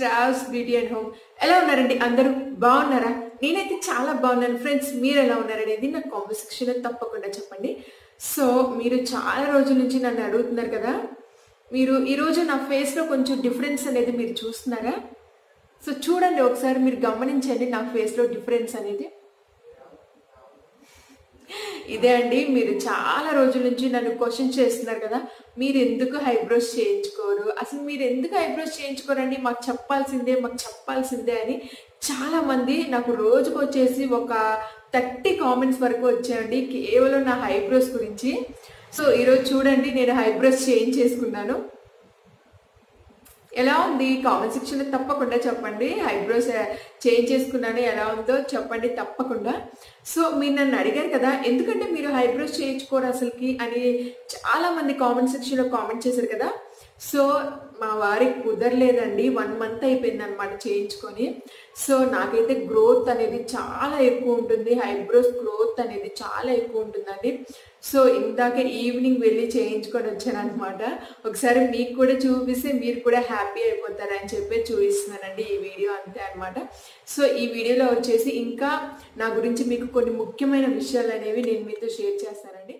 Shravs beauty and home ఎలా ఉన్నారండి అందరూ బాగున్నారా నేనైతే చాలా బాగున్నాను ఫ్రెండ్స్ మీరు ఎలా ఉన్నారనేది నా కామెంట్ సెక్షన్లో తప్పకుండా చెప్పండి సో మీరు చాలా రోజుల నుంచి నన్ను అడుగుతున్నారు కదా మీరు ఈరోజు నా ఫేస్లో కొంచెం డిఫరెన్స్ అనేది మీరు చూస్తున్నారా సో చూడండి ఒకసారి మీరు గమనించండి నా ఫేస్లో డిఫరెన్స్ అనేది ఇదే అండి మీరు చాలా రోజుల నుంచి నన్ను క్వశ్చన్ చేస్తున్నారు కదా మీరు ఎందుకు హైబ్రోస్ చేయించుకోరు అసలు మీరు ఎందుకు హైబ్రోస్ చేయించుకోరండి మాకు చెప్పాల్సిందే మాకు చెప్పాల్సిందే అని చాలా మంది నాకు రోజుకు వచ్చేసి ఒక థర్టీ కామెంట్స్ వరకు వచ్చాయండి కేవలం నా హైబ్రోస్ గురించి సో ఈరోజు చూడండి నేను హైబ్రోస్ చేంజ్ చేసుకున్నాను ఎలా ఉంది కామెంట్ సెక్షన్లో తప్పకుండా చెప్పండి ఐబ్రోస్ చేంజ్ చేసుకున్నాను ఎలా ఉందో చెప్పండి తప్పకుండా సో మీరు నన్ను అడిగారు కదా ఎందుకంటే మీరు ఐబ్రోస్ చేయించుకోరు అసలుకి అని చాలా మంది కామెంట్ సెక్షన్లో కామెంట్ చేశారు కదా సో మా వారికి కుదరలేదండి వన్ మంత్ అయిపోయింది అనమాట చేయించుకొని సో నాకైతే గ్రోత్ అనేది చాలా ఎక్కువ ఉంటుంది ఐబ్రోస్ గ్రోత్ అనేది చాలా ఎక్కువ ఉంటుందండి సో ఇందాక ఈవినింగ్ వెళ్ళి చేయించుకొని వచ్చాను అనమాట ఒకసారి మీకు కూడా చూపిస్తే మీరు కూడా హ్యాపీ అయిపోతారని చెప్పి చూపిస్తున్నానండి ఈ వీడియో అంతే అనమాట సో ఈ వీడియోలో వచ్చేసి ఇంకా నా గురించి మీకు కొన్ని ముఖ్యమైన విషయాలు అనేవి నేను మీతో షేర్ చేస్తానండి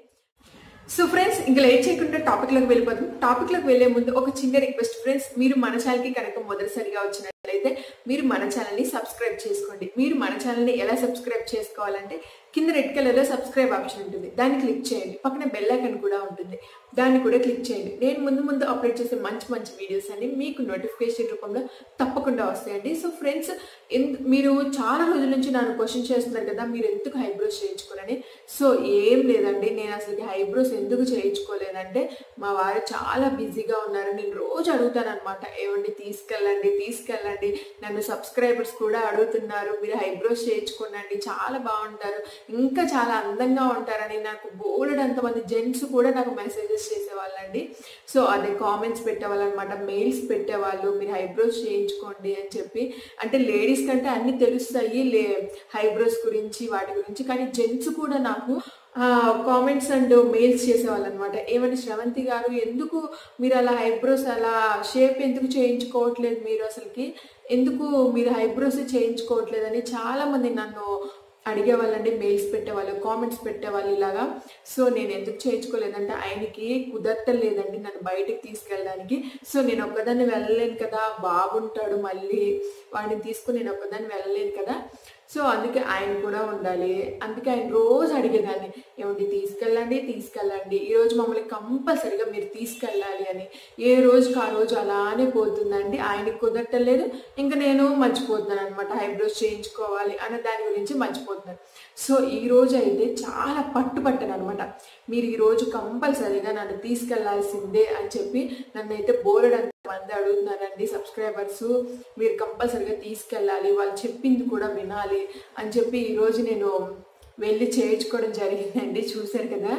సో ఫ్రెండ్స్ ఇంకా లేట్ చేయకుండా టాపిక్లోకి వెళ్ళిపోతాం టాపిక్లోకి వెళ్లే ముందు ఒక చిన్న రిక్వెస్ట్ ఫ్రెండ్స్ మీరు మన ఛానల్కి కనుక మొదటిసారిగా వచ్చినట్లయితే మీరు మన ఛానల్ని సబ్స్క్రైబ్ చేసుకోండి మీరు మన ఛానల్ని ఎలా సబ్స్క్రైబ్ చేసుకోవాలంటే కింద రెడ్ కలర్లో సబ్స్క్రైబ్ ఆప్షన్ ఉంటుంది దాన్ని క్లిక్ చేయండి పక్కన బెల్ ఐకన్ కూడా ఉంటుంది దాన్ని కూడా క్లిక్ చేయండి నేను ముందు ముందు అప్లోడ్ చేసే మంచి మంచి వీడియోస్ అన్ని మీకు నోటిఫికేషన్ రూపంలో తప్పకుండా వస్తాయండి సో ఫ్రెండ్స్ మీరు చాలా రోజుల నుంచి నన్ను క్వశ్చన్ చేస్తున్నారు కదా మీరు ఎందుకు హైబ్రోస్ చేయించుకోరని సో ఏం లేదండి నేను అసలు హైబ్రోస్ ఎందుకు చేయించుకోలేదంటే మా వారు చాలా బిజీగా ఉన్నారు నేను రోజు అడుగుతాను అనమాట ఏమండి తీసుకెళ్ళండి తీసుకెళ్ళండి నన్ను సబ్స్క్రైబర్స్ కూడా అడుగుతున్నారు మీరు హైబ్రోస్ చేయించుకోండి చాలా బాగుంటారు ఇంకా చాలా అందంగా ఉంటారని నాకు బోలెడ్ అంతమంది జెంట్స్ కూడా నాకు మెసేజెస్ చేసేవాళ్ళండి సో అదే కామెంట్స్ పెట్టేవాళ్ళు అనమాట మెయిల్స్ పెట్టేవాళ్ళు మీరు హైబ్రోస్ చేయించుకోండి అని చెప్పి అంటే లేడీస్ కంటే అన్ని తెలుస్తాయి లే హైబ్రోస్ గురించి వాటి గురించి కానీ జెంట్స్ కూడా నాకు కామెంట్స్ అండ్ మెయిల్స్ చేసేవాళ్ళు అనమాట ఏమంటే శ్రవంతి గారు ఎందుకు మీరు అలా హైబ్రోస్ అలా షేప్ ఎందుకు చేయించుకోవట్లేదు మీరు అసలుకి ఎందుకు మీరు హైబ్రోస్ చేయించుకోవట్లేదని చాలా మంది నన్ను అడిగేవాళ్ళండి మెయిల్స్ పెట్టేవాళ్ళు కామెంట్స్ పెట్టేవాళ్ళు ఇలాగా సో నేను ఎందుకు చేయించుకోలేదంటే ఆయనకి కుదరటలేదండి నన్ను బయటకు తీసుకెళ్ళడానికి సో నేను ఒక్కదాన్ని వెళ్ళలేను కదా బాగుంటాడు మళ్ళీ వాడిని తీసుకుని నేను ఒక్కదాన్ని వెళ్ళలేను కదా సో అందుకే ఆయన కూడా ఉండాలి అందుకే ఆయన రోజు అడిగేదాన్ని ఏమండి తీసుకెళ్ళండి తీసుకెళ్ళండి ఈరోజు మమ్మల్ని కంపల్సరిగా మీరు తీసుకెళ్ళాలి అని ఏ రోజుకి ఆ రోజు అలానే పోతుందండి ఆయనకి కుదరటలేదు ఇంకా నేను మర్చిపోతున్నాను అనమాట హైబ్రోస్ చేయించుకోవాలి అనే దాని గురించి మర్చిపోతున్నాను సో ఈ రోజు అయితే చాలా పట్టుపట్టాను అనమాట మీరు ఈ రోజు కంపల్సరీగా నన్ను తీసుకెళ్లాల్సిందే అని చెప్పి నన్ను అయితే బోలెడంత మంది అడుగుతున్నారండి సబ్స్క్రైబర్స్ మీరు కంపల్సరీగా తీసుకెళ్ళాలి వాళ్ళు చెప్పింది కూడా వినాలి అని చెప్పి ఈరోజు నేను వెళ్ళి చేయించుకోవడం జరిగిందండి చూశారు కదా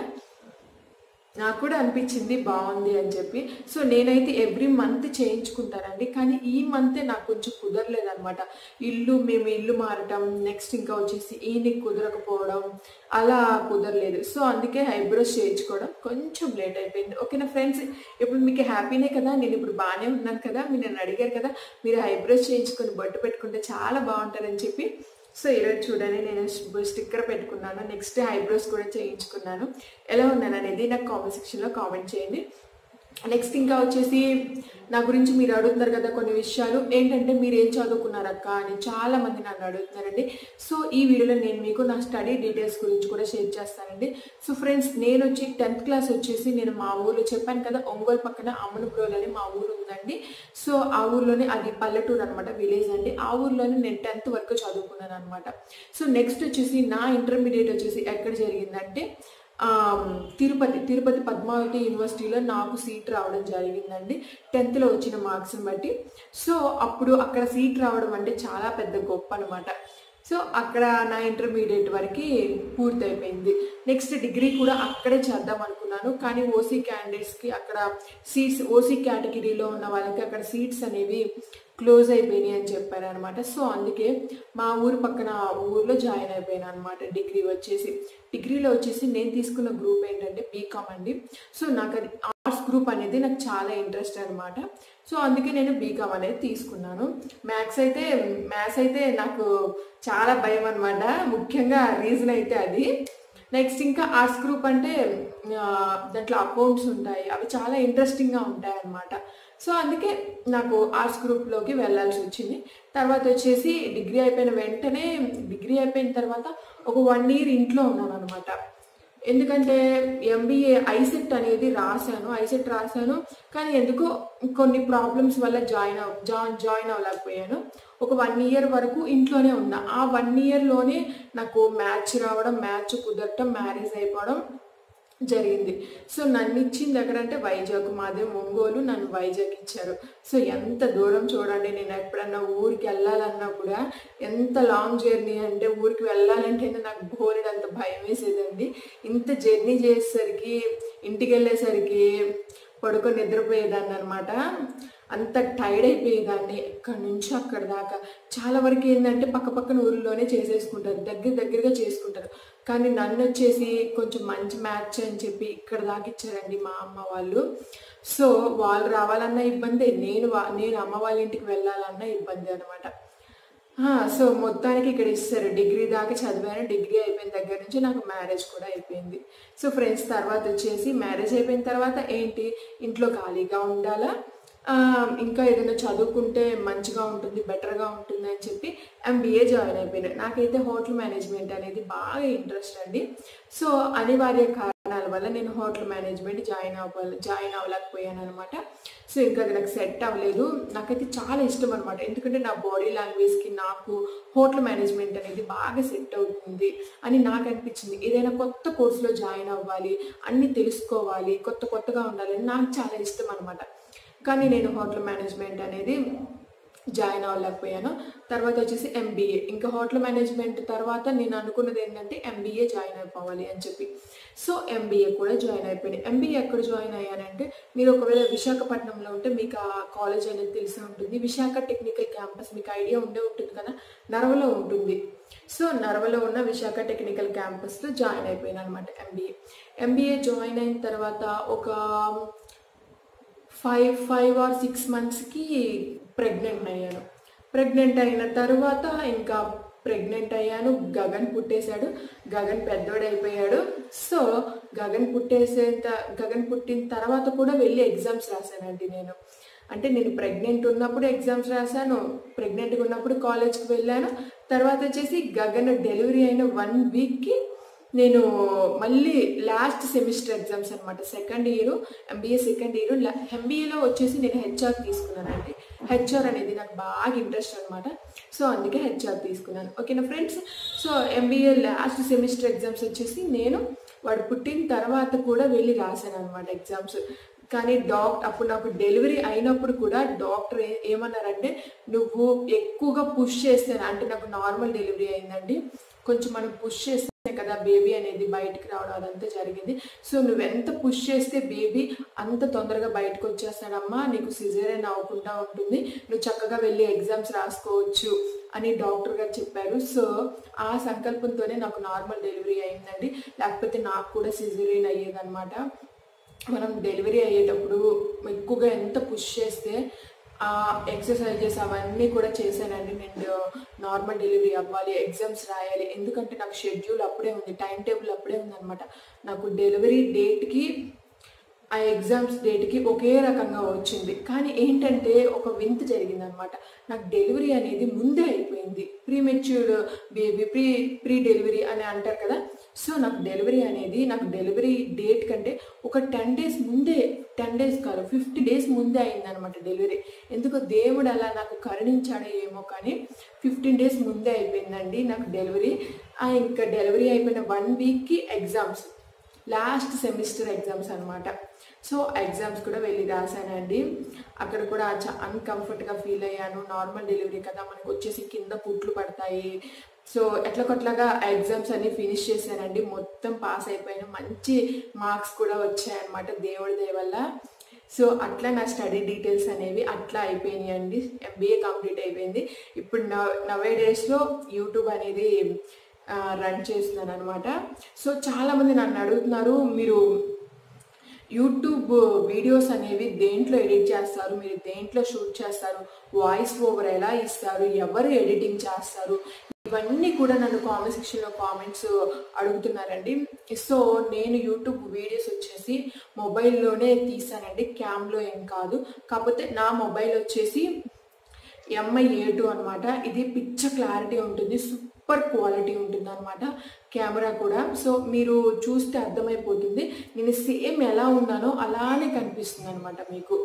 నాకు కూడా అనిపించింది బాగుంది అని చెప్పి సో నేనైతే ఎవ్రీ మంత్ చేయించుకుంటానండి కానీ ఈ మంతే నాకు కొంచెం కుదరలేదనమాట ఇల్లు మేము ఇల్లు మారటం నెక్స్ట్ ఇంకా వచ్చేసి ఈయనకి కుదరకపోవడం అలా కుదరలేదు సో అందుకే హైబ్రోస్ చేయించుకోవడం కొంచెం లేట్ అయిపోయింది ఓకేనా ఫ్రెండ్స్ ఇప్పుడు మీకు హ్యాపీనే కదా నేను ఇప్పుడు బాగానే ఉన్నాను కదా మీరు నన్ను అడిగారు కదా మీరు హైబ్రోస్ చేయించుకొని బొట్టు పెట్టుకుంటే చాలా బాగుంటారని చెప్పి సో ఈరోజు చూడండి నేను స్టిక్కర్ పెట్టుకున్నాను నెక్స్ట్ ఐబ్రోస్ కూడా చేయించుకున్నాను ఎలా ఉన్నాను అనేది నాకు కామెంట్ సెక్షన్లో కామెంట్ చేయండి నెక్స్ట్ ఇంకా వచ్చేసి నా గురించి మీరు అడుగుతున్నారు కదా కొన్ని విషయాలు ఏంటంటే మీరు ఏం చదువుకున్నారక్క అని చాలా మంది నన్ను అడుగుతున్నారండి సో ఈ వీడియోలో నేను మీకు నా స్టడీ డీటెయిల్స్ గురించి కూడా షేర్ చేస్తానండి సో ఫ్రెండ్స్ నేను వచ్చి టెన్త్ క్లాస్ వచ్చేసి నేను మా ఊర్లో చెప్పాను కదా ఒంగోలు పక్కన అమ్మనపురోలు అని మా ఊరు ఉందండి సో ఆ ఊర్లోనే అది పల్లెటూరు అనమాట విలేజ్ అండి ఆ ఊర్లోనే నేను టెన్త్ వరకు చదువుకున్నాను అనమాట సో నెక్స్ట్ వచ్చేసి నా ఇంటర్మీడియట్ వచ్చేసి ఎక్కడ జరిగిందంటే తిరుపతి తిరుపతి పద్మావతి యూనివర్సిటీలో నాకు సీట్ రావడం జరిగిందండి టెన్త్లో వచ్చిన మార్క్స్ని బట్టి సో అప్పుడు అక్కడ సీట్ రావడం అంటే చాలా పెద్ద గొప్ప అనమాట సో అక్కడ నా ఇంటర్మీడియట్ వరకు పూర్తయిపోయింది నెక్స్ట్ డిగ్రీ కూడా అక్కడే చేద్దాం అనుకున్నాను కానీ ఓసీ క్యాండిడేట్స్కి అక్కడ సీట్స్ ఓసీ కేటగిరీలో ఉన్న వాళ్ళకి అక్కడ సీట్స్ అనేవి క్లోజ్ అయిపోయినాయి అని చెప్పారు అనమాట సో అందుకే మా ఊరు పక్కన ఊర్లో జాయిన్ అయిపోయాను అనమాట డిగ్రీ వచ్చేసి డిగ్రీలో వచ్చేసి నేను తీసుకున్న గ్రూప్ ఏంటంటే బీకామ్ అండి సో నాకు అది ఆర్ట్స్ ఆర్ట్స్ గ్రూప్ అనేది నాకు చాలా ఇంట్రెస్ట్ అనమాట సో అందుకే నేను బీకామ్ అనేది తీసుకున్నాను మ్యాథ్స్ అయితే మ్యాథ్స్ అయితే నాకు చాలా భయం అనమాట ముఖ్యంగా రీజన్ అయితే అది నెక్స్ట్ ఇంకా ఆర్ట్స్ గ్రూప్ అంటే ఆ, దాంట్లో అకౌంట్స్ ఉంటాయి అవి చాలా ఇంట్రెస్టింగ్గా ఉంటాయి అన్నమాట సో అందుకే నాకు ఆర్ట్స్ గ్రూప్లోకి వెళ్ళాల్సి వచ్చింది తర్వాత వచ్చేసి డిగ్రీ అయిపోయిన వెంటనే డిగ్రీ అయిపోయిన తర్వాత ఒక వన్ ఇయర్ ఇంట్లో ఉన్నాను అనమాట ఎందుకంటే ఎంబీఏ ఐసెట్ అనేది రాశాను ఐసెట్ రాశాను కానీ ఎందుకో కొన్ని ప్రాబ్లమ్స్ వల్ల జాయిన్ అవ్ జాయిన్ జాయిన్ అవ్వలేకపోయాను ఒక వన్ ఇయర్ వరకు ఇంట్లోనే ఉన్నా ఆ వన్ ఇయర్లోనే నాకు మ్యాచ్ రావడం మ్యాచ్ కుదరటం మ్యారేజ్ అయిపోవడం జరిగింది సో నన్ను ఇచ్చింది ఎక్కడంటే వైజాగ్ మాదే ఒంగోలు నన్ను వైజాగ్ ఇచ్చారు సో ఎంత దూరం చూడండి నేను ఎప్పుడన్నా ఊరికి వెళ్ళాలన్నా కూడా ఎంత లాంగ్ జర్నీ అంటే ఊరికి వెళ్ళాలంటేనే నాకు బోరెడంత భయం వేసేదండి ఇంత జర్నీ చేసేసరికి ఇంటికి వెళ్ళేసరికి పడుకొని నిద్రపోయేదాన్ని అనమాట అంత టైర్డ్ అయిపోయేదాన్ని ఎక్కడి నుంచి అక్కడ దాకా చాలా వరకు ఏంటంటే పక్క పక్కన ఊరిలోనే చేసేసుకుంటారు దగ్గర దగ్గరగా చేసుకుంటారు కానీ నన్ను వచ్చేసి కొంచెం మంచి మ్యాచ్ అని చెప్పి ఇక్కడ దాకా ఇచ్చారండి మా అమ్మ వాళ్ళు సో వాళ్ళు రావాలన్నా ఇబ్బంది నేను వా- నేను అమ్మ వాళ్ళ ఇంటికి వెళ్ళాలన్నా ఇబ్బంది అనమాట సో మొత్తానికి ఇక్కడ ఇస్తారు డిగ్రీ దాకా చదివాను డిగ్రీ అయిపోయిన దగ్గర నుంచి నాకు మ్యారేజ్ కూడా అయిపోయింది సో ఫ్రెండ్స్ తర్వాత వచ్చేసి మ్యారేజ్ అయిపోయిన తర్వాత ఏంటి ఇంట్లో ఖాళీగా ఉండాలా ఆ, ఇంకా ఏదైనా చదువుకుంటే మంచిగా ఉంటుంది బెటర్గా ఉంటుంది అని చెప్పి ఎంబీఏ జాయిన్ అయిపోయాను నాకైతే హోటల్ మేనేజ్మెంట్ అనేది బాగా ఇంట్రెస్ట్ అండి సో అనివార్య కారణాల వల్ల నేను హోటల్ మేనేజ్మెంట్ జాయిన్ అవ్వాలి జాయిన్ అవ్వలేకపోయాను అనమాట సో ఇంకా అది నాకు సెట్ అవ్వలేదు నాకైతే చాలా ఇష్టం అనమాట ఎందుకంటే నా బాడీ లాంగ్వేజ్కి నాకు హోటల్ మేనేజ్మెంట్ అనేది బాగా సెట్ అవుతుంది అని నాకు అనిపించింది ఏదైనా కొత్త కోర్సులో జాయిన్ అవ్వాలి అన్నీ తెలుసుకోవాలి కొత్త కొత్తగా ఉండాలి అని నాకు చాలా ఇష్టం అనమాట కానీ నేను హోటల్ మేనేజ్మెంట్ అనేది జాయిన్ అవ్వలేకపోయాను తర్వాత వచ్చేసి ఎంబీఏ ఇంకా హోటల్ మేనేజ్మెంట్ తర్వాత నేను అనుకున్నది ఏంటంటే ఎంబీఏ జాయిన్ అయిపోవాలి అని చెప్పి సో ఎంబీఏ కూడా జాయిన్ అయిపోయాను ఎంబీఏ ఎక్కడ జాయిన్ అయ్యానంటే మీరు ఒకవేళ విశాఖపట్నంలో ఉంటే మీకు ఆ కాలేజ్ అనేది తెలిసే ఉంటుంది విశాఖ టెక్నికల్ క్యాంపస్ మీకు ఐడియా ఉండే ఉంటుంది కదా నరవలో ఉంటుంది సో నరవలో ఉన్న విశాఖ టెక్నికల్ క్యాంపస్లో జాయిన్ అయిపోయాను అనమాట ఎంబీఏ ఎంబీఏ జాయిన్ అయిన తర్వాత ఒక ఫైవ్ ఫైవ్ ఆర్ సిక్స్ మంత్స్కి ప్రెగ్నెంట్ అయ్యాను ప్రెగ్నెంట్ అయిన తర్వాత ఇంకా ప్రెగ్నెంట్ అయ్యాను గగన్ పుట్టేశాడు గగన్ పెద్దోడు అయిపోయాడు సో గగన్ పుట్టేసేంత గగన్ పుట్టిన తర్వాత కూడా వెళ్ళి ఎగ్జామ్స్ రాశానండి నేను అంటే నేను ప్రెగ్నెంట్ ఉన్నప్పుడు ఎగ్జామ్స్ రాశాను ప్రెగ్నెంట్గా ఉన్నప్పుడు కాలేజ్కి వెళ్ళాను తర్వాత వచ్చేసి గగన్ డెలివరీ అయిన వన్ వీక్కి నేను మళ్ళీ లాస్ట్ సెమిస్టర్ ఎగ్జామ్స్ అనమాట second year MBA second year ఎంబీఏలో వచ్చేసి నేను హెచ్ఆర్ తీసుకున్నానండి హెచ్ఆర్ అనేది నాకు బాగా ఇంట్రెస్ట్ అనమాట సో అందుకే హెచ్ఆర్ తీసుకున్నాను ఓకేనా friends so MBA last semester exams వచ్చేసి నేను వాడు పుట్టిన తర్వాత కూడా వెళ్ళి రాశాను అనమాట ఎగ్జామ్స్ కానీ డాక్టర్ అప్పుడు నాకు డెలివరీ అయినప్పుడు కూడా డాక్టర్ ఏ- ఏమన్నారంటే నువ్వు ఎక్కువగా పుష్ చేస్తే అంటే నాకు నార్మల్ డెలివరీ అయిందండి కొంచెం మనం పుష్ చేస్తే కదా బేబీ అనేది బయటికి రావడం అదంతా జరిగింది సో నువ్వు ఎంత పుష్ చేస్తే బేబీ అంత తొందరగా బయటకు వచ్చేస్తాడమ్మా నీకు సిజేరియన్ అవ్వకుండా ఉంటుంది నువ్వు చక్కగా వెళ్ళి ఎగ్జామ్స్ రాసుకోవచ్చు అని డాక్టర్ గారు చెప్పారు సో ఆ సంకల్పంతోనే నాకు నార్మల్ డెలివరీ అయిందండి లేకపోతే నాకు కూడా సిజేరియన్ అయ్యేదన్నమాట మనం డెలివరీ అయ్యేటప్పుడు ఎక్కువగా ఎంత పుష్ చేస్తే ఆ ఎక్సర్సైజెస్ అవన్నీ కూడా చేశానండి నేను నార్మల్ డెలివరీ అవ్వాలి ఎగ్జామ్స్ రాయాలి ఎందుకంటే నాకు షెడ్యూల్ అప్పుడే ఉంది టైం టేబుల్ అప్పుడే ఉందన్నమాట నాకు డెలివరీ డేట్కి ఆ ఎగ్జామ్స్ డేట్కి ఒకే రకంగా వచ్చింది కానీ ఏంటంటే ఒక వింత జరిగిందనమాట నాకు డెలివరీ అనేది ముందే అయిపోయింది pre matured baby pre pre delivery అని అంటారు కదా సో నాకు డెలివరీ అనేది నాకు డెలివరీ డేట్ కంటే ఒక టెన్ డేస్ ముందే టెన్ డేస్ కాదు ఫిఫ్టీ డేస్ ముందే అయిందనమాట డెలివరీ ఎందుకో దేవుడు అలా నాకు కరుణించాడో ఏమో కానీ ఫిఫ్టీన్ డేస్ ముందే అయిపోయిందండి నాకు డెలివరీ ఆ ఇంకా డెలివరీ అయిపోయిన వన్ వీక్కి ఎగ్జామ్స్ లాస్ట్ సెమిస్టర్ ఎగ్జామ్స్ అనమాట సో ఎగ్జామ్స్ కూడా వెళ్ళి రాశానండి అక్కడ కూడా చా అన్కంఫర్ట్గా ఫీల్ అయ్యాను నార్మల్ డెలివరీ కదా మనకు వచ్చేసి కింద పుట్లు పడతాయి సో ఎట్లా కొట్లాగా ఎగ్జామ్స్ అన్ని ఫినిష్ చేశానండి మొత్తం పాస్ అయిపోయాను మంచి మార్క్స్ కూడా వచ్చాయన్నమాట దేవుడి దయ వల్ల సో అట్లా నా స్టడీ డీటెయిల్స్ అనేవి అట్లా అయిపోయినాయి అండి ఎంబీఏ కంప్లీట్ అయిపోయింది ఇప్పుడు నవ్ నవే డేస్లో యూట్యూబ్ అనేది రన్ చేస్తున్నాను అనమాట సో చాలామంది నన్ను అడుగుతున్నారు మీరు యూట్యూబ్ వీడియోస్ అనేవి దేంట్లో ఎడిట్ చేస్తారు మీరు దేంట్లో షూట్ చేస్తారు వాయిస్ ఓవర్ ఎలా ఇస్తారు ఎవరు ఎడిటింగ్ చేస్తారు ఇవన్నీ కూడా నన్ను కామెంట్ సెక్షన్లో కామెంట్స్ అడుగుతున్నారండి సో నేను యూట్యూబ్ వీడియోస్ వచ్చేసి మొబైల్లోనే తీసానండి క్యామ్లో ఏం కాదు కాకపోతే నా మొబైల్ వచ్చేసి ఎంఐ ఏ టూ అనమాట ఇది పిచ్చ క్లారిటీ ఉంటుంది సూపర్ క్వాలిటీ ఉంటుంది అనమాట కెమెరా కూడా సో మీరు చూస్తే అర్థమైపోతుంది నేను సేమ్ ఎలా ఉన్నానో అలానే కనిపిస్తుంది అనమాట మీకు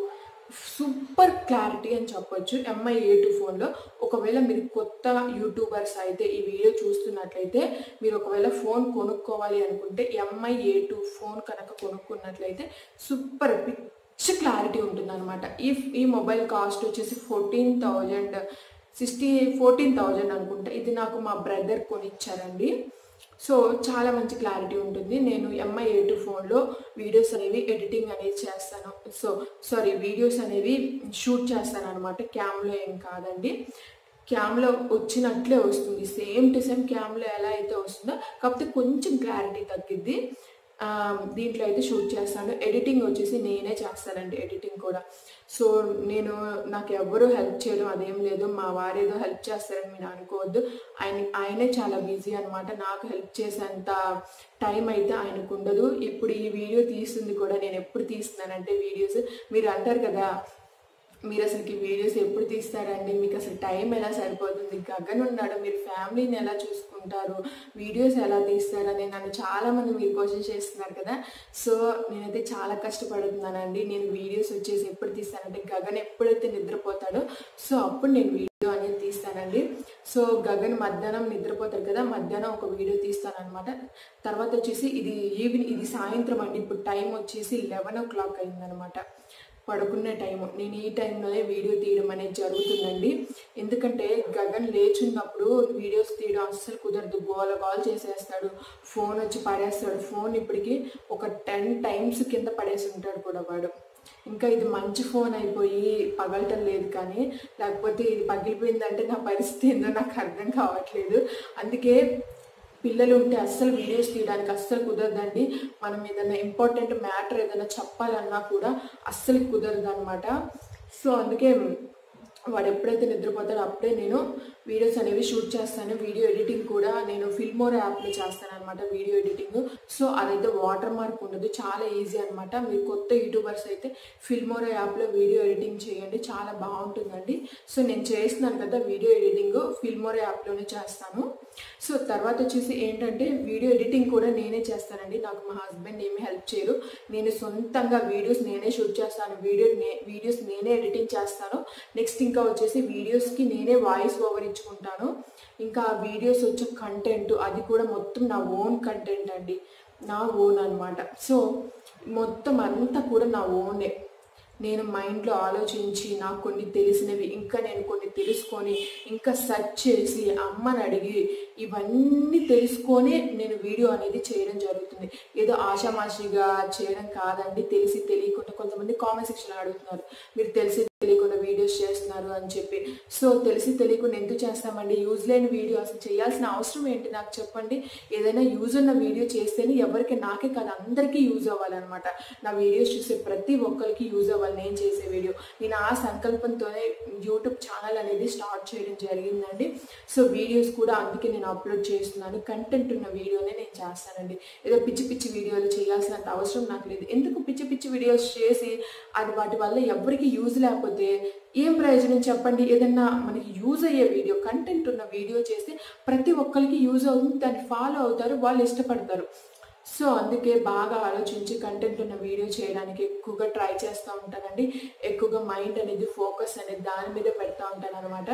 సూపర్ క్లారిటీ అని చెప్పొచ్చు ఎంఐ ఏ టూ ఫోన్లో ఒకవేళ మీరు కొత్త యూట్యూబర్స్ అయితే ఈ వీడియో చూస్తున్నట్లయితే మీరు ఒకవేళ ఫోన్ కొనుక్కోవాలి అనుకుంటే ఎంఐ ఏ టూ ఫోన్ కనుక కొనుక్కున్నట్లయితే సూపర్ పిచ్ క్లారిటీ ఉంటుంది అనమాట ఈ ఈ మొబైల్ కాస్ట్ వచ్చేసి fourteen thousand sixty fourteen thousand అనుకుంటా ఇది నాకు మా బ్రదర్ కొనిచ్చారండి సో చాలా మంచి క్లారిటీ ఉంటుంది నేను ఎంఐ ఏ టూ ఫోన్లో వీడియోస్ అనేవి ఎడిటింగ్ అనేది చేస్తాను సో సారీ వీడియోస్ అనేవి షూట్ చేస్తాను అనమాట క్యామ్లో ఏం కాదండి క్యామ్లో వచ్చినట్లే వస్తుంది సేమ్ టు సేమ్ క్యామ్లో ఎలా అయితే వస్తుందో కాకపోతే కొంచెం క్లారిటీ తగ్గిద్ది ఆ, దీంట్లో అయితే షూట్ చేస్తాను ఎడిటింగ్ వచ్చేసి నేనే చేస్తానండి ఎడిటింగ్ కూడా సో నేను నాకు ఎవరు హెల్ప్ చేయడం అదేం లేదు మా వారు ఏదో హెల్ప్ చేస్తారని మీరు అనుకోవద్దు ఆయన ఆయనే చాలా బిజీ అనమాట నాకు హెల్ప్ చేసేంత టైం అయితే ఆయనకు ఉండదు ఇప్పుడు ఈ వీడియో తీస్తుంది కూడా నేను ఎప్పుడు తీస్తున్నానంటే వీడియోస్ మీరు అంటారు కదా మీరు అసలుకి వీడియోస్ ఎప్పుడు తీస్తారండి మీకు అసలు టైం ఎలా సరిపోతుంది గగన్ ఉన్నాడు మీరు ఫ్యామిలీని ఎలా చూసుకుంటారు వీడియోస్ ఎలా తీస్తారని నన్ను చాలా మంది మీరు క్వశ్చన్ చేస్తున్నారు కదా సో నేనైతే చాలా కష్టపడుతున్నానండి నేను వీడియోస్ వచ్చేసి ఎప్పుడు తీస్తానంటే గగన్ ఎప్పుడైతే నిద్రపోతాడో సో అప్పుడు నేను వీడియో అనేది తీస్తానండి సో గగన్ మధ్యాహ్నం నిద్రపోతాడు కదా మధ్యాహ్నం ఒక వీడియో తీస్తానన్నమాట తర్వాత వచ్చేసి ఇది ఈవినింగ్ ఇది సాయంత్రం అండి ఇప్పుడు టైం వచ్చేసి లెవెన్ ఓ క్లాక్ అయిందనమాట పడుకునే టైం నేను ఈ టైంలోనే వీడియో తీయడం అనేది జరుగుతుందండి ఎందుకంటే గగన్ లేచున్నప్పుడు వీడియోస్ తీయడం అస్సలు కుదరదు గోల గోల చేసేస్తాడు ఫోన్ వచ్చి పడేస్తాడు ఫోన్ ఇప్పటికి ఒక టెన్ టైమ్స్ కింద పడేసి ఉంటాడు కూడా వాడు ఇంకా ఇది మంచి ఫోన్ అయిపోయి పగలటం లేదు కానీ లేకపోతే ఇది పగిలిపోయిందంటే నా పరిస్థితి ఏందో నాకు అర్థం కావట్లేదు అందుకే పిల్లలు ఉంటే అస్సలు వీడియోస్ తీయడానికి అస్సలు కుదరదండి మనం ఏదైనా ఇంపార్టెంట్ మ్యాటర్ ఏదైనా చెప్పాలన్నా కూడా అస్సలు కుదరదు అనమాట సో అందుకే వాడు ఎప్పుడైతే నిద్రపోతాడో అప్పుడే నేను వీడియోస్ అనేవి షూట్ చేస్తాను వీడియో ఎడిటింగ్ కూడా నేను ఫిల్మోర్ యాప్లో చేస్తాను అనమాట వీడియో ఎడిటింగ్ సో అదైతే వాటర్ మార్క్ ఉండదు చాలా ఈజీ అనమాట మీరు కొత్త యూట్యూబర్స్ అయితే ఫిల్మోర్ యాప్లో వీడియో ఎడిటింగ్ చేయండి చాలా బాగుంటుందండి సో నేను చేస్తున్నాను కదా వీడియో ఎడిటింగ్ ఫిల్మోర్ యాప్లోనే చేస్తాను సో తర్వాత వచ్చేసి ఏంటంటే వీడియో ఎడిటింగ్ కూడా నేనే చేస్తానండి నాకు మా హస్బెండ్ ఏమీ హెల్ప్ చేయరు నేను సొంతంగా వీడియోస్ నేనే షూట్ చేస్తాను వీడియో నే వీడియోస్ నేనే ఎడిటింగ్ చేస్తాను నెక్స్ట్ ఇంకా వచ్చేసి వీడియోస్కి నేనే వాయిస్ ఓవర్ ఇచ్చుకుంటాను ఇంకా ఆ వీడియోస్ వచ్చే కంటెంట్ అది కూడా మొత్తం నా ఓన్ కంటెంట్ అండి నా ఓన్ అనమాట సో మొత్తం అంతా కూడా నా ఓనే నేను మైండ్లో ఆలోచించి నాకు కొన్ని తెలిసినవి ఇంకా నేను కొన్ని తెలుసుకొని ఇంకా సెర్చ్ చేసి అమ్మని అడిగి ఇవన్నీ తెలుసుకొని నేను వీడియో అనేది చేయడం జరుగుతుంది ఏదో ఆషామాషిగా చేయడం కాదండి తెలిసి తెలియకుండా కొంతమంది కామెంట్ సెక్షన్ అడుగుతున్నారు మీరు తెలిసి తెలియకుండా వీడియోస్ చేస్తున్నారు అని చెప్పి సో తెలిసి తెలియకుండా ఎందుకు చేస్తామండి యూజ్ లేని వీడియో అసలు చేయాల్సిన అవసరం ఏంటి నాకు చెప్పండి ఏదైనా యూజ్ ఉన్న వీడియో చేస్తేనే ఎవరికి నాకే కాదు అందరికీ యూజ్ అవ్వాలన్నమాట నా వీడియోస్ చూసే ప్రతి ఒక్కరికి యూజ్ అవ్వాలి నేను చేసే వీడియో నేను ఆ సంకల్పంతోనే యూట్యూబ్ ఛానల్ అనేది స్టార్ట్ చేయడం జరిగిందండి సో వీడియోస్ కూడా అందుకే నేను అప్లోడ్ చేస్తున్నాను కంటెంట్ ఉన్న వీడియోనే నేను చేస్తానండి ఏదో పిచ్చి పిచ్చి వీడియోలు చేయాల్సినంత అవసరం నాకు లేదు ఎందుకు పిచ్చి పిచ్చి వీడియోస్ చేసి అది వాటి వల్ల ఎవరికి యూజ్ లేకపోతే ఏం ప్రయోజనం చెప్పండి ఏదన్నా మనకి యూజ్ అయ్యే వీడియో కంటెంట్ ఉన్న వీడియో చేస్తే ప్రతి ఒక్కరికి యూజ్ అవుతుంది దాన్ని ఫాలో అవుతారు వాళ్ళు ఇష్టపడతారు సో అందుకే బాగా ఆలోచించి కంటెంట్ ఉన్న వీడియో చేయడానికి ఎక్కువగా ట్రై చేస్తూ ఉంటానండి ఎక్కువగా మైండ్ అనేది ఫోకస్ అనేది దాని మీద పెడతా ఉంటాను అనమాట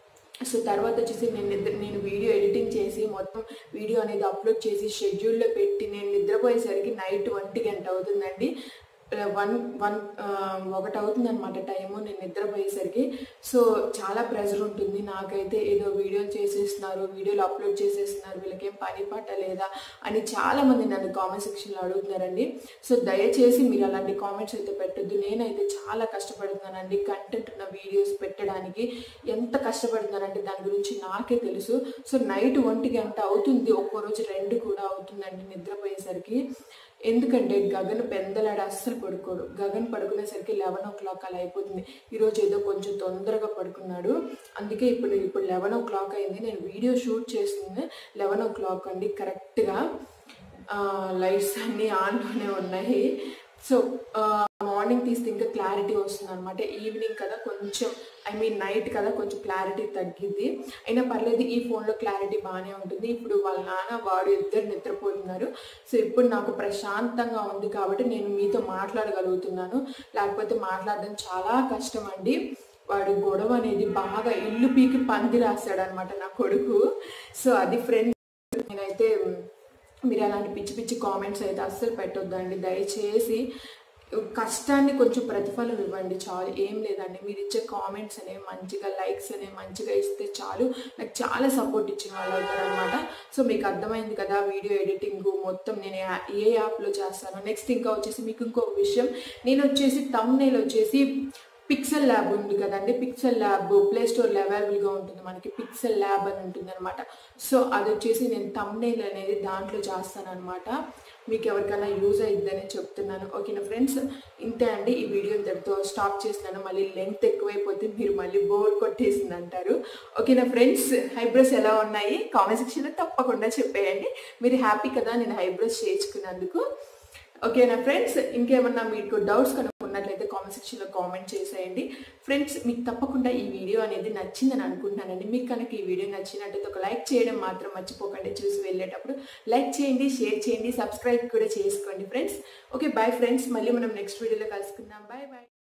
సో తర్వాత వచ్చేసి నేను నిద్ర నేను వీడియో ఎడిటింగ్ చేసి మొత్తం వీడియో అనేది అప్లోడ్ చేసి షెడ్యూల్లో పెట్టి నేను నిద్రపోయేసరికి నైట్ ఒంటి గంట అవుతుందండి వన్ వన్ ఒకటి అవుతుంది అనమాట టైము నేను నిద్రపోయేసరికి సో చాలా ప్రెజర్ ఉంటుంది నాకైతే ఏదో వీడియోలు చేసేస్తున్నారు వీడియోలు అప్లోడ్ చేసేస్తున్నారు వీళ్ళకేం పని పాట లేదా అని చాలా మంది నన్ను కామెంట్ సెక్షన్లో అడుగుతున్నారండి సో దయచేసి మీరు అలాంటి కామెంట్స్ అయితే పెట్టొద్దు నేనైతే చాలా కష్టపడుతున్నానండి కంటెంట్ ఉన్న వీడియోస్ పెట్టడానికి ఎంత కష్టపడుతున్నానంటే దాని గురించి నాకే తెలుసు సో నైట్ ఒంటి గంట అవుతుంది ఒక్కో రోజు రెండు కూడా అవుతుందండి నిద్రపోయేసరికి ఎందుకంటే గగన్ పెందలాడ అస్సలు పడుకోడు గగన్ పడుకునేసరికి లెవెన్ ఓ క్లాక్ అలా అయిపోతుంది ఈరోజు ఏదో కొంచెం తొందరగా పడుకున్నాడు అందుకే ఇప్పుడు ఇప్పుడు లెవెన్ ఓ క్లాక్ అయింది నేను వీడియో షూట్ చేసింది లెవెన్ ఓ క్లాక్ అండి కరెక్ట్గా లైట్స్ అన్నీ ఆన్లోనే ఉన్నాయి సో మార్నింగ్ తీస్తే ఇంకా క్లారిటీ వస్తుంది అనమాట ఈవినింగ్ కదా కొంచెం ఐ మీన్ నైట్ కదా కొంచెం క్లారిటీ తగ్గిద్ది అయినా పర్లేదు ఈ ఫోన్లో క్లారిటీ బాగానే ఉంటుంది ఇప్పుడు వాళ్ళ నాన్న వాడు ఇద్దరు నిద్రపోతున్నారు సో ఇప్పుడు నాకు ప్రశాంతంగా ఉంది కాబట్టి నేను మీతో మాట్లాడగలుగుతున్నాను లేకపోతే మాట్లాడడం చాలా కష్టం అండి వాడి గొడవ అనేది బాగా ఇల్లు పీకి పంది రాశాడు అనమాట నా కొడుకు సో అది ఫ్రెండ్ నేనైతే మీరు అలాంటి పిచ్చి పిచ్చి కామెంట్స్ అయితే అస్సలు పెట్టొద్దండి దయచేసి కష్టాన్ని కొంచెం ప్రతిఫలం ఇవ్వండి చాలు ఏం లేదండి మీరు ఇచ్చే కామెంట్స్ అనేవి మంచిగా లైక్స్ అనేవి మంచిగా ఇస్తే చాలు నాకు చాలా సపోర్ట్ ఇచ్చిన వాళ్ళు అవుతారు అనమాట సో మీకు అర్థమైంది కదా వీడియో ఎడిటింగ్ మొత్తం నేను యా- ఏ యాప్లో చేస్తాను నెక్స్ట్ ఇంకా వచ్చేసి మీకు ఇంకొక విషయం నేను వచ్చేసి తమ్నేల్ వచ్చేసి పిక్సెల్ ల్యాబ్ ఉంది కదండి పిక్సెల్ ల్యాబ్ ప్లే స్టోర్లో అవైలబుల్గా ఉంటుంది మనకి పిక్సెల్ ల్యాబ్ అని ఉంటుంది అనమాట సో అది వచ్చేసి నేను తమ్నేల్ అనేది దాంట్లో చేస్తాను అనమాట మీకు ఎవరికైనా యూజ్ అయిద్దని చెప్తున్నాను ఓకేనా ఫ్రెండ్స్ ఇంతే అండి ఈ వీడియో ఇంతటితో స్టాప్ చేస్తున్నాను మళ్ళీ లెంగ్త్ ఎక్కువైపోతే మీరు మళ్ళీ బోర్ కొట్టేసింది అంటారు ఓకేనా ఫ్రెండ్స్ హైబ్రోస్ ఎలా ఉన్నాయి కామెంట్ సెక్షన్లో తప్పకుండా చెప్పేయండి మీరు హ్యాపీ కదా నేను హైబ్రోస్ చేయించుకున్నందుకు ఓకేనా ఫ్రెండ్స్ ఇంకేమన్నా మీకు డౌట్స్ కనుక ఉన్నట్లయితే కామెంట్ సెక్షన్లో కామెంట్ చేసేయండి ఫ్రెండ్స్ మీకు తప్పకుండా ఈ వీడియో అనేది నచ్చిందని అనుకుంటున్నానండి మీకు కనుక ఈ వీడియో నచ్చినట్టయితే ఒక లైక్ చేయడం మాత్రం మర్చిపోకండి చూసి వెళ్ళేటప్పుడు లైక్ చేయండి షేర్ చేయండి సబ్స్క్రైబ్ కూడా చేసుకోండి ఫ్రెండ్స్ ఓకే బాయ్ ఫ్రెండ్స్ మళ్ళీ మనం నెక్స్ట్ వీడియోలో కలుసుకుందాం బాయ్ బాయ్